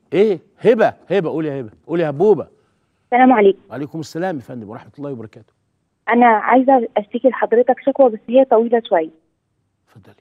ايه هبه هبه قولي يا هبه قولي يا هبوبه السلام عليكم وعليكم السلام يا فندم ورحمه الله وبركاته انا عايزه اشتكي لحضرتك شكوى بس هي طويله شويه اتفضلي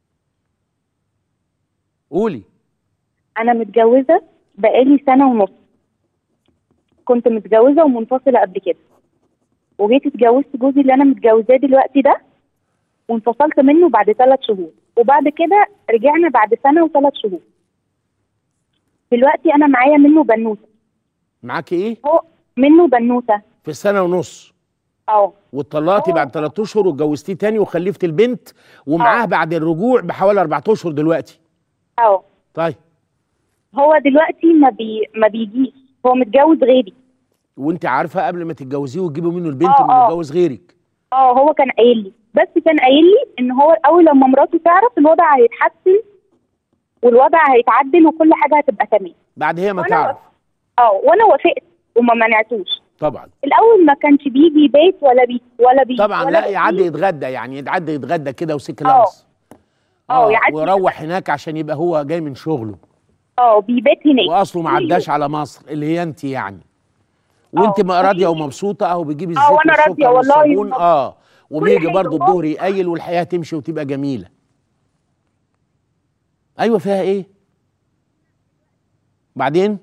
قولي انا متجوزه بقالي سنه ونص كنت متجوزه ومنفصله قبل كده وجيت اتجوزت جوزي اللي انا متجوزاه دلوقتي ده وانفصلت منه بعد ثلاث شهور وبعد كده رجعنا بعد سنه وثلاث شهور دلوقتي انا معايا منه بنوته معاكي ايه هو منه بنوته في سنه ونص اه واتطلقتي هو- بعد ثلاث اشهر واتجوزتيه تاني وخلفتي البنت ومعاه آه. بعد الرجوع بحوالي اربع اشهر دلوقتي اه طيب هو دلوقتي ما بي ما بيجيش هو متجوز غيري وانت عارفه قبل ما تتجوزيه وتجيبي منه البنت آه، انه آه. متجوز غيرك اه هو كان قايل لي بس كان قايل لي ان هو اول لما مراته تعرف الوضع هيتحسن والوضع هيتعدل وكل حاجه هتبقى تمام بعد هي ما وأنا تعرف اه وانا وافقت وما منعتوش طبعا الاول ما كانش بيجي يبات ولا بي ولا بي طبعا ولا لا بي- يعدي يتغدى يعني يتعدى يتغدى كده وسك آه. لمس اه يعدي ويروح هناك عشان يبقى هو جاي من شغله اه بيبات هناك واصله ما كل عداش على مصر اللي هي انت يعني وانت آه. ما راضيه ومبسوطه اهو بيجيب الزيت آه، وأنا راضية والسكر والله والصابون ومبسوطة. اه وبيجي حاجة، برضه آه. الظهر يقيل والحياه تمشي وتبقى جميله ايوه فيها ايه بعدين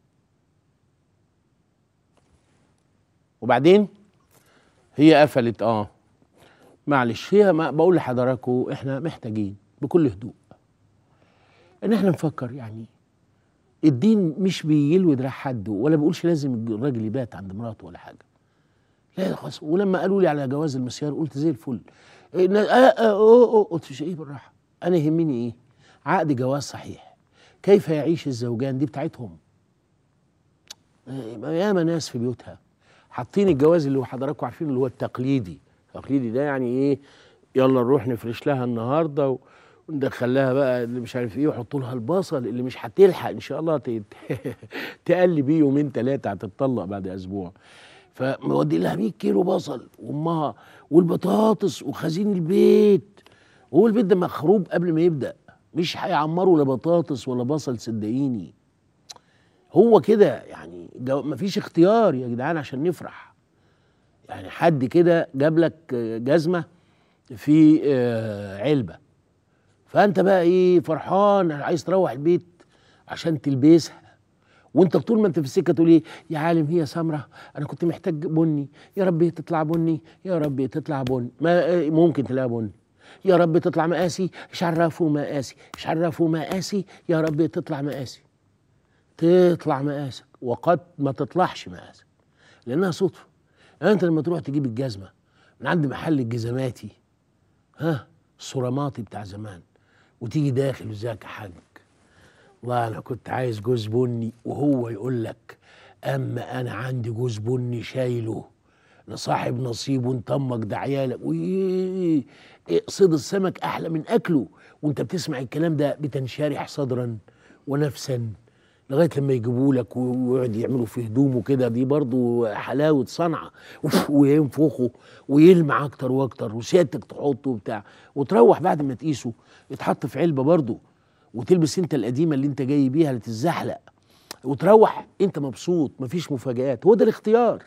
وبعدين هي قفلت اه معلش هي ما بقول لحضراتكم احنا محتاجين بكل هدوء ان احنا نفكر يعني الدين مش بيلوي دراع حد ولا بيقولش لازم الراجل يبات عند مراته ولا حاجه لا خلاص ولما قالوا لي على جواز المسيار قلت زي الفل إيه نا- آه آه آه آه قلت مش ايه بالراحه انا يهمني ايه عقد جواز صحيح كيف يعيش الزوجان دي بتاعتهم آه، ياما ناس في بيوتها حاطين الجواز اللي هو حضراتكم عارفين اللي هو التقليدي التقليدي ده يعني ايه يلا نروح نفرش لها النهارده و- وندخل لها بقى اللي مش عارف ايه ويحطوا لها البصل اللي مش هتلحق ان شاء الله ت- تقلي بيه يومين ثلاثه هتتطلق بعد اسبوع فمودي لها 100 كيلو بصل وامها والبطاطس وخزين البيت وهو البيت ده مخروب قبل ما يبدا مش هيعمروا لا بطاطس ولا بصل صدقيني هو كده يعني جو مفيش اختيار يا جدعان عشان نفرح يعني حد كده جاب لك آه، جزمه في آه، علبه فانت بقى ايه فرحان عايز تروح البيت عشان تلبسها وانت طول ما انت في السكه تقول ايه يا عالم هي سمره انا كنت محتاج بني يا رب تطلع بني يا رب تطلع بني ما آه، ممكن تلاقيها بني يا رب تطلع مقاسي مش عرفوا مقاسي مش عرفوا مقاسي يا رب تطلع مقاسي تطلع مقاسك وقد ما تطلعش مقاسك لانها صدفه يعني انت لما تروح تجيب الجزمه من عند محل الجزماتي ها الصراماتي بتاع زمان وتيجي داخل ازيك يا حاج والله انا كنت عايز جوز بني وهو يقول لك اما انا عندي جوز بني شايله لصاحب نصيب وانت امك ده عيالك وإيه، صيد السمك احلى من اكله وانت بتسمع الكلام ده بتنشرح صدرا ونفسا لغايه لما يجيبوا لك ويقعد يعملوا في هدومه كده دي برضو حلاوه صنعه وينفخوا ويلمع اكتر واكتر وسيادتك تحطه وبتاع وتروح بعد ما تقيسه يتحط في علبه برضو وتلبس انت القديمه اللي انت جاي بيها اللي تتزحلق وتروح انت مبسوط مفيش مفاجآت هو ده الاختيار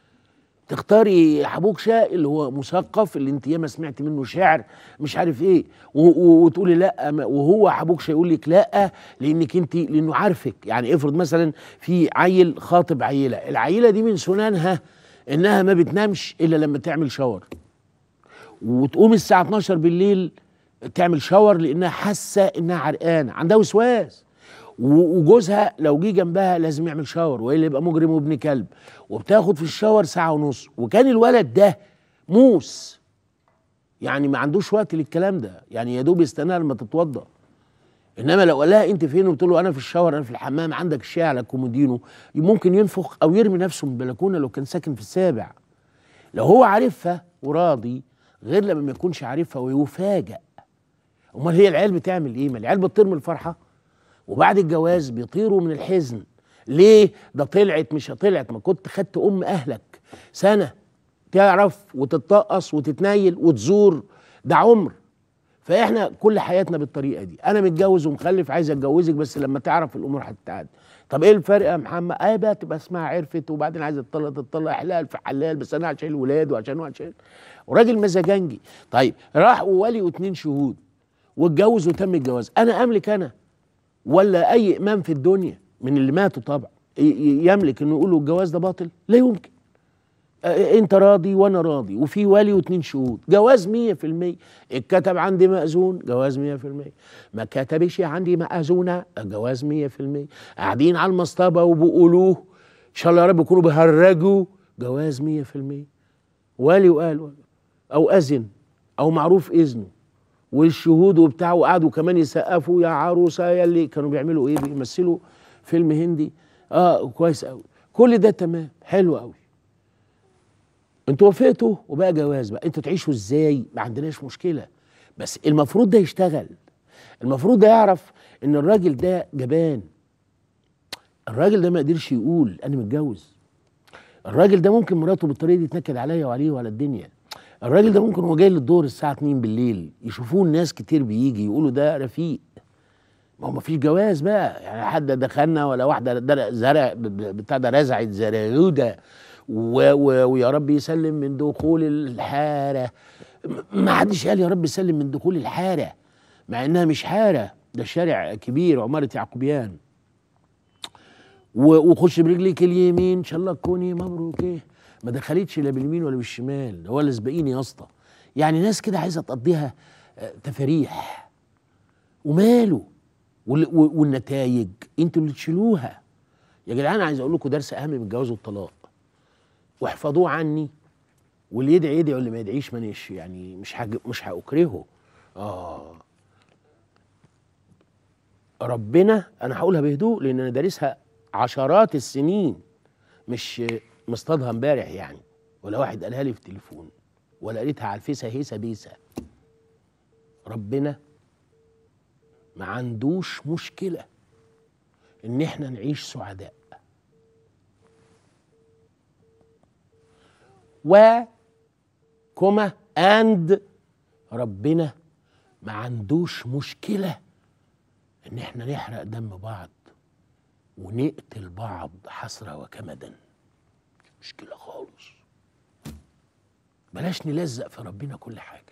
تختاري حبوك شاء اللي هو مثقف اللي انت ياما سمعت منه شعر مش عارف ايه و- و- وتقولي لا ما- وهو حبوك شاء يقول لك لا لانك انت لانه عارفك يعني افرض مثلا في عيل خاطب عيله العيله دي من سنانها انها ما بتنامش الا لما تعمل شاور وتقوم الساعه 12 بالليل تعمل شاور لانها حاسه انها عرقانه عندها وسواس و- وجوزها لو جه جنبها لازم يعمل شاور والا يبقى مجرم وابن كلب وبتاخد في الشاور ساعه ونص وكان الولد ده موس يعني ما عندوش وقت للكلام ده يعني يا دوب يستنى لما تتوضا انما لو قال لها انت فين وقلت له انا في الشاور انا في الحمام عندك الشاي على كومودينو ممكن ينفخ او يرمي نفسه من البلكونه لو كان ساكن في السابع لو هو عارفها وراضي غير لما ما يكونش عارفها ويفاجأ امال هي العيال بتعمل ايه ما العيال بتطير من الفرحه وبعد الجواز بيطيروا من الحزن ليه ده طلعت مش طلعت ما كنت خدت ام اهلك سنه تعرف وتتطقص وتتنيل وتزور ده عمر فاحنا كل حياتنا بالطريقه دي انا متجوز ومخلف عايز اتجوزك بس لما تعرف الامور هتتعدل طب ايه الفرق يا محمد ايه بقى تبقى اسمها عرفت وبعدين عايزه تطلق تطلق حلال في حلال بس انا عشان الولاد وعشان وعشان وراجل مزاجنجي طيب راح وولي واتنين شهود واتجوز وتم الجواز انا املك انا ولا اي امام في الدنيا من اللي ماتوا طبعا ي- ي- يملك انه يقولوا الجواز ده باطل لا يمكن آه، انت راضي وانا راضي وفي ولي واتنين شهود جواز مية في المية اتكتب عندي مأذون جواز مية في المية ما كتبش عندي مأذونة جواز مية في المية قاعدين على المصطبة وبيقولوه ان شاء الله يا رب يكونوا بيهرجوا جواز مية في المية ولي وقال او اذن او معروف اذنه والشهود وبتاع وقعدوا كمان يسقفوا يا عروسه يا اللي كانوا بيعملوا ايه بيمثلوا فيلم هندي اه كويس قوي كل ده تمام حلو قوي انتوا وافقتوا وبقى جواز بقى انتوا تعيشوا ازاي ما عندناش مشكله بس المفروض ده يشتغل المفروض ده يعرف ان الراجل ده جبان الراجل ده ما قدرش يقول انا متجوز الراجل ده ممكن مراته بالطريقه دي تنكد عليا وعليه وعلى الدنيا الراجل ده ممكن هو جاي للدور الساعه 2 بالليل يشوفوه الناس كتير بيجي يقولوا ده رفيق ما هو ما فيش جواز بقى يعني حد دخلنا ولا واحده در- زرع ب- ب- بتاع ده رزعت زرعوده و- و- ويا رب يسلم من دخول الحاره م- ما حدش قال يا رب يسلم من دخول الحاره مع انها مش حاره ده شارع كبير عماره يعقوبيان و- وخش برجليك اليمين ان شاء الله تكوني مبروك ايه ما دخلتش لا باليمين ولا بالشمال ولا سبقيني يا اسطى يعني ناس كده عايزه تقضيها آه، تفاريح وماله وال- و- والنتائج انتوا اللي تشيلوها يا جدعان عايز اقول لكم درس اهم من الجواز والطلاق واحفظوه عني واللي يدعي يدعي واللي ما يدعيش مانيش يعني مش حاج مش هاكرهه اه ربنا انا هقولها بهدوء لان انا دارسها عشرات السنين مش مصطادها امبارح يعني ولا واحد قالها لي في التليفون ولا قريتها على الفيسه هيسه بيسه ربنا ما عندوش مشكله ان احنا نعيش سعداء و كوما اند ربنا ما عندوش مشكله ان احنا نحرق دم بعض ونقتل بعض حسرة وكمدا مشكلة خالص بلاش نلزق في ربنا كل حاجة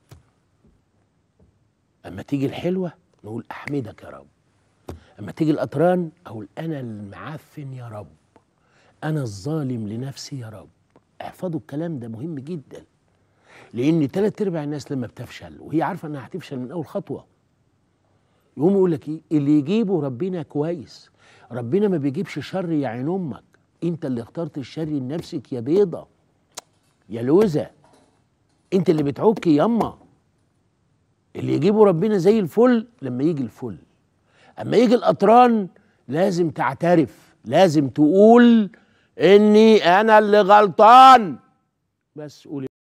أما تيجي الحلوة نقول أحمدك يا رب أما تيجي القطران أقول أنا المعفن يا رب أنا الظالم لنفسي يا رب احفظوا الكلام ده مهم جدا لأن تلات أرباع الناس لما بتفشل وهي عارفة إنها هتفشل من أول خطوة يقوم يقول لك ايه اللي يجيبه ربنا كويس ربنا ما بيجيبش شر يا عين امك انت اللي اخترت الشر لنفسك يا بيضه يا لوزه انت اللي بتعكي ياما اللي يجيبه ربنا زي الفل لما يجي الفل اما يجي القطران لازم تعترف لازم تقول اني انا اللي غلطان بس قول